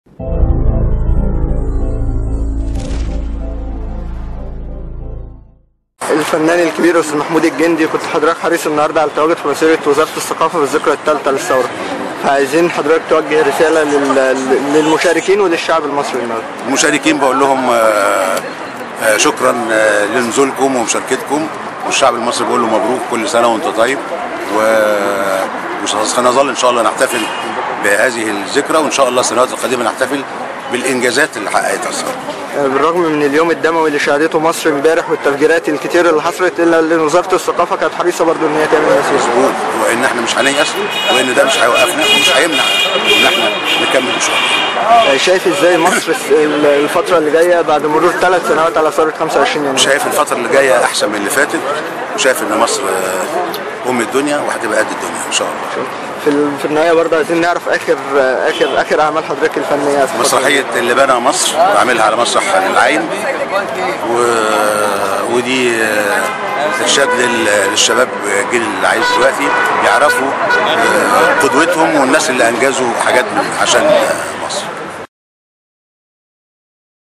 الفنان الكبير استاذ محمود الجندي كنت حضرتك حريص النهارده على التواجد في مسيره وزاره الثقافه في الذكرى الثالثه للثوره فعايزين حضرتك توجه رساله لل- للمشاركين وللشعب المصري النهارده المشاركين بقول لهم آه، آه، شكرا آه، لنزولكم ومشاركتكم والشعب المصري بقول له مبروك كل سنه وانت طيب و وسنظل ان شاء الله نحتفل بهذه الذكرى وان شاء الله السنوات القادمه نحتفل بالانجازات اللي حققتها الثوره بالرغم من اليوم الدموي اللي شهدته مصر امبارح والتفجيرات الكتير اللي حصلت الا ان وزاره الثقافه كانت حريصه برضو ان هي تعمل مسيره مظبوط وان احنا مش هنيأس وان ده مش هيوقفنا ومش هيمنع ان احنا نكمل مشوارنا شايف ازاي مصر الس- الفتره اللي جايه بعد مرور ثلاث سنوات على ثوره 25 يناير شايف الفتره اللي جايه احسن من اللي فاتت وشايف ان مصر آه، ام الدنيا وهتبقى قد الدنيا ان شاء الله في ال- في النهايه برضه عايزين نعرف اخر اخر اخر اعمال حضرتك الفنيه في الفترة دي. مسرحية اللي بنى مصر بعملها على مسرح العين و... ودي آه، إرشاد لل- للشباب الجيل اللي عايز دلوقتي يعرفوا آه، قدوتهم والناس اللي أنجزوا حاجات عشان آه، مصر